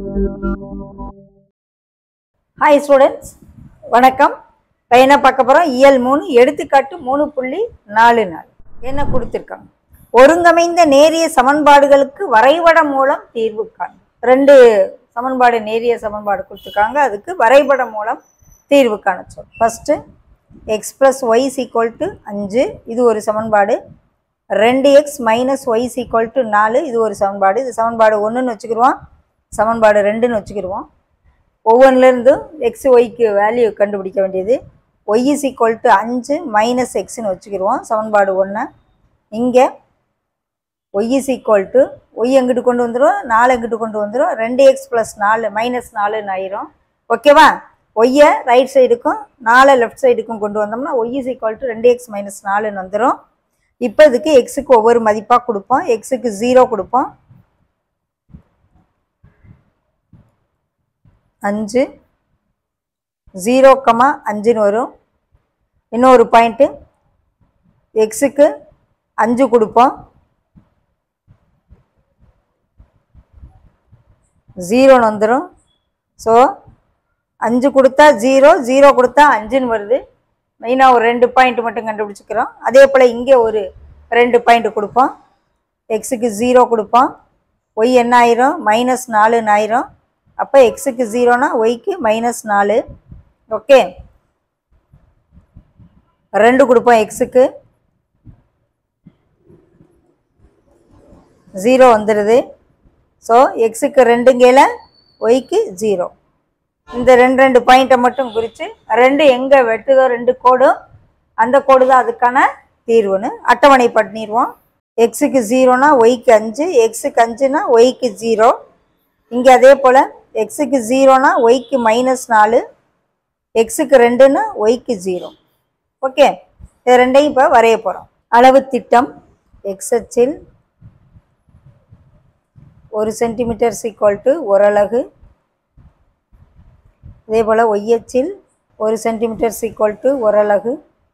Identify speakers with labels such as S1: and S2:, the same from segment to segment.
S1: hi students வணக்கம் இப்போ என்ன பார்க்க போகிறோம் இயல் மூணு எடுத்துக்காட்டு மூணு புள்ளி நாலு நாலு என்ன கொடுத்துருக்காங்க ஒருங்கமைந்த நேரிய சமன்பாடுகளுக்கு வரைபடம் மூலம் தீர்வு காணும் ரெண்டு சமன்பாடு நேரிய சமன்பாடு கொடுத்துருக்காங்க அதுக்கு வரைபடம் மூலம் தீர்வு காண சொல் first x plus y equal to அஞ்சு இது ஒரு சமன்பாடு ரெண்டு x minus y equal to நாலு இது ஒரு சமன்பாடு இது சமன்பாடு ஒன்றுன்னு வச்சுக்கிருவோம் சமன்பாடு ரெண்டுன்னு வச்சுக்கிருவோம் ஒவ்வொன்றிலேருந்தும் எக்ஸ் ஒய்க்கு வேல்யூ கண்டுபிடிக்க வேண்டியது ஒய் இஸ் ஈக்குவல் டு அஞ்சு மைனஸ் எக்ஸ்னு வச்சுக்கிருவோம் சமன்பாடு ஒன்று இங்கே y is equal to y எங்கிட்டு கொண்டு வந்துடும் நாலு எங்கிட்டு கொண்டு வந்துடும் ரெண்டு எக்ஸ் ப்ளஸ் நாலு மைனஸ் நாலுன்னு ஆயிரும் ஓகேவா ஒய்யை ரைட் சைடுக்கும் நாலை லெஃப்ட் சைடுக்கும் கொண்டு வந்தோம்னா ஒய் இஸ் ஈக்குவல் டு ரெண்டு எக்ஸ் மைனஸ் நாலுன்னு வந்துடும் இப்போ இதுக்கு எக்ஸுக்கு ஒவ்வொரு மதிப்பாக கொடுப்போம் எக்ஸுக்கு ஜீரோ கொடுப்போம் அஞ்சு ஜீரோ கமா அஞ்சுன்னு வரும் இன்னொரு பாயிண்ட்டு எக்ஸுக்கு அஞ்சு கொடுப்போம் ஜீரோன்னு வந்துடும் ஸோ அஞ்சு கொடுத்தா ஜீரோ ஜீரோ கொடுத்தா அஞ்சுன்னு வருது மெயினாக ஒரு ரெண்டு பாயிண்ட் மட்டும் கண்டுபிடிச்சிக்கிறோம் அதே போல் இங்கே ஒரு ரெண்டு பாயிண்ட் கொடுப்போம் எக்ஸுக்கு ஜீரோ கொடுப்போம் ஒய் என்ன ஆயிரும் மைனஸ் நாலுன்னு ஆயிரும் அப்போ எக்ஸுக்கு ஜீரோனா ஒய்க்கு மைனஸ் நாலு ஓகே ரெண்டு கொடுப்போம் எக்ஸுக்கு ஜீரோ வந்துடுது ஸோ எக்ஸுக்கு ரெண்டுங்கையில் ஒய்க்கு ஜீரோ இந்த ரெண்டு ரெண்டு பாயிண்ட்டை மட்டும் குறித்து ரெண்டு எங்கே வெட்டுதோ ரெண்டு கோடும் அந்த கோடு தான் அதுக்கான தீர்வுன்னு அட்டவணை பண்ணிடுவோம் எக்ஸுக்கு ஜீரோனா ஒய்க்கு அஞ்சு எக்ஸுக்கு அஞ்சுனா ஒய்க்கு ஜீரோ இங்கே அதே போல் எக்ஸுக்கு ஜீரோனா ஒய்க்கு மைனஸ் நாலு எக்ஸுக்கு ரெண்டுன்னா ஒய்க்கு ஜீரோ ஓகே இது ரெண்டையும் இப்போ வரைய போகிறோம் அளவு திட்டம் எக்ஸ் அச்சில் ஒரு சென்டிமீட்டர் ஈக்குவல் டு ஒரு அலகு இதே போல் ஒய் அச்சில் ஒரு சென்டிமீட்டர் ஈக்குவல் டு ஒரு அலகு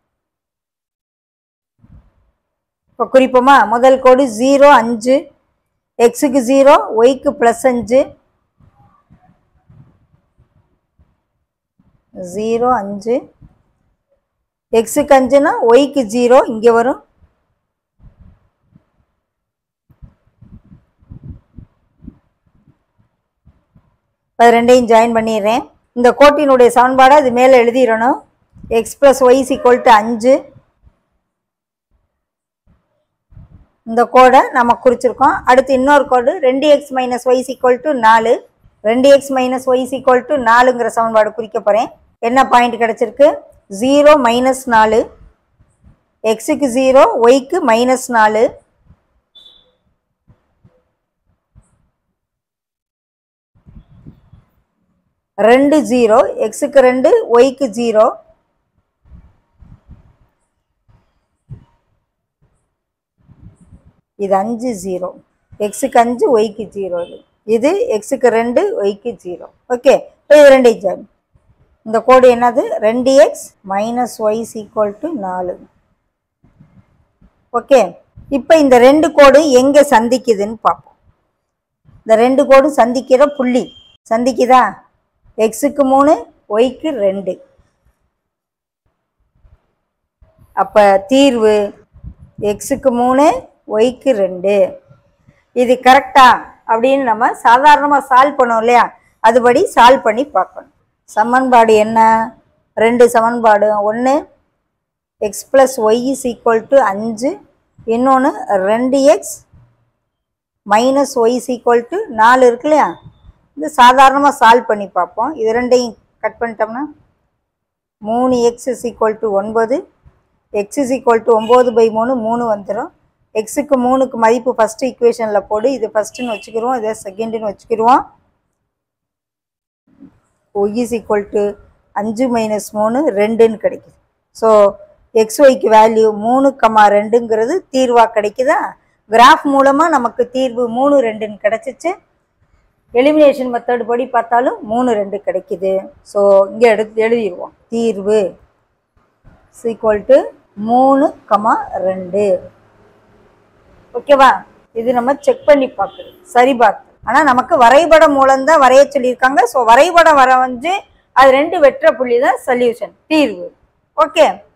S1: இப்போ குறிப்போமா முதல் கோடு ஜீரோ அஞ்சு எக்ஸுக்கு ஜீரோ ஒய்க்கு ப்ளஸ் அஞ்சு ஜீரோ அஞ்சு எக்ஸுக்கு அஞ்சுனா ஒய்க்கு ஜீரோ இங்கே வரும் அது ரெண்டையும் ஜாயின் பண்ணிடுறேன் இந்த கோட்டினுடைய சமன்பாடை அது மேலே எழுதிடணும் x plus y equal to அஞ்சு இந்த கோடை நம்ம குறிச்சிருக்கோம் அடுத்து இன்னொரு கோடு ரெண்டு x minus y equal to நாலு ரெண்டு x minus y equal to நாலுங்கிற சமன்பாடு குறிக்க போகிறேன் என்ன பாயிண்ட் கிடச்சிருக்கு ஜீரோ மைனஸ் நாலு எக்ஸுக்கு ஜீரோ ஒய்க்கு மைனஸ் நாலு ரெண்டு ஜீரோ எக்ஸுக்கு ரெண்டு ஒய்க்கு ஜீரோ இது அஞ்சு ஜீரோ எக்ஸுக்கு அஞ்சு ஒய்க்கு ஜீரோ இது இது எக்ஸுக்கு ரெண்டு ஒய்க்கு ஜீரோ ஓகே இப்போ இது ரெண்டு ஜாயின் இந்த கோடு என்னது ரெண்டு x minus y equal to நாலு ஓகே இப்போ இந்த ரெண்டு கோடு எங்கே சந்திக்குதுன்னு பார்ப்போம் இந்த ரெண்டு கோடு சந்திக்கிற புள்ளி சந்திக்குதா எக்ஸுக்கு மூணு ஒய்க்கு ரெண்டு அப்போ தீர்வு எக்ஸுக்கு மூணு ஒய்க்கு ரெண்டு இது கரெக்டா அப்படின்னு நம்ம சாதாரணமாக சால்வ் பண்ணோம் இல்லையா அதுபடி சால்வ் பண்ணி பார்க்கணும் சமன்பாடு என்ன ரெண்டு சமன்பாடு ஒன்று x plus y is equal to அஞ்சு இன்னொன்று ரெண்டு x minus y is equal to நாலு இருக்கு இல்லையா இது சாதாரணமாக சால்வ் பண்ணி பார்ப்போம் இது ரெண்டையும் கட் பண்ணிட்டோம்னா மூணு எக்ஸ் இஸ் ஈக்குவல் டு ஒன்பது எக்ஸ் இஸ் ஈக்குவல் டு ஒம்பது பை மூணு மூணு வந்துடும் எக்ஸுக்கு மூணுக்கு மதிப்பு ஃபஸ்ட்டு ஈக்குவேஷனில் போடு இது ஃபஸ்ட்டுன்னு வச்சுக்கிருவோம் இதை செகண்டுன்னு வச்சுக்கிருவோம் ஒய் இஸ் ஈக்குவல் டு அஞ்சு மைனஸ் மூணு ரெண்டுன்னு கிடைக்குது ஸோ எக்ஸ் ஒய்க்கு வேல்யூ மூணு கமா ரெண்டுங்கிறது தீர்வாக கிடைக்குதா கிராஃப் மூலமாக நமக்கு தீர்வு மூணு ரெண்டுன்னு கிடச்சிச்சு எலிமினேஷன் மெத்தட் படி பார்த்தாலும் மூணு ரெண்டு கிடைக்குது ஸோ இங்கே எடுத்து எழுதிடுவோம் தீர்வு ஈக்குவல் டு மூணு கமா ரெண்டு ஓகேவா இது நம்ம செக் பண்ணி பார்க்குறது சரி பார்த்து ஆனால் நமக்கு வரைபடம் மூலம்தான் வரைய சொல்லியிருக்காங்க ஸோ வரைபடம் வர வந்து அது ரெண்டு வெற்ற புள்ளி தான் சொல்யூஷன் தீர்வு ஓகே